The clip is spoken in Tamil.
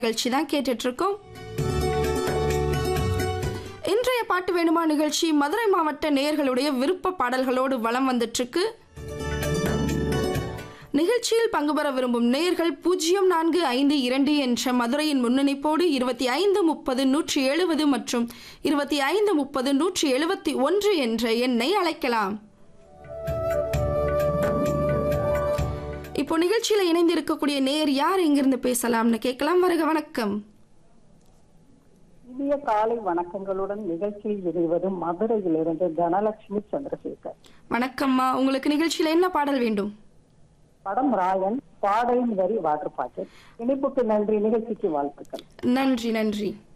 நிகழ்ச்சி தான் கேட்டுட்டு இருக்கோம் இன்றைய பாட்டு வேணுமா நிகழ்ச்சி மதுரை மாவட்ட நேயர்களுடைய விருப்ப பாடல்களோடு வலம் வந்துட்டு இருக்கு நிகழ்ச்சியில் பங்கு பெற விரும்பும் நேயர்கள் பூஜ்ஜியம் நான்கு ஐந்து இரண்டு என்ற மதுரையின் முன்னணிப்போடு இருபத்தி ஐந்து முப்பது நூற்றி எழுபது மற்றும் இருபத்தி ஐந்து முப்பது நூற்றி எழுபத்தி ஒன்று என்ற எண்ணை அழைக்கலாம் இப்போ நிகழ்ச்சியில் இணைந்து இருக்கக்கூடிய நேர் யார் எங்கிருந்து பேசலாம்னு கேட்கலாம் வருக வணக்கம் இனிய காலை வணக்கங்களுடன் நிகழ்ச்சியில் இணைவது மதுரையிலிருந்து தனலட்சுமி சந்திரசேகர் வணக்கம்மா உங்களுக்கு நிகழ்ச்சியில் என்ன பாடல் வேண்டும் படம் ராயன் பாடலின் வரி வாட்டர் பாக்கெட் இணைப்புக்கு நன்றி நிகழ்ச்சிக்கு வாழ்த்துக்கள் நன்றி நன்றி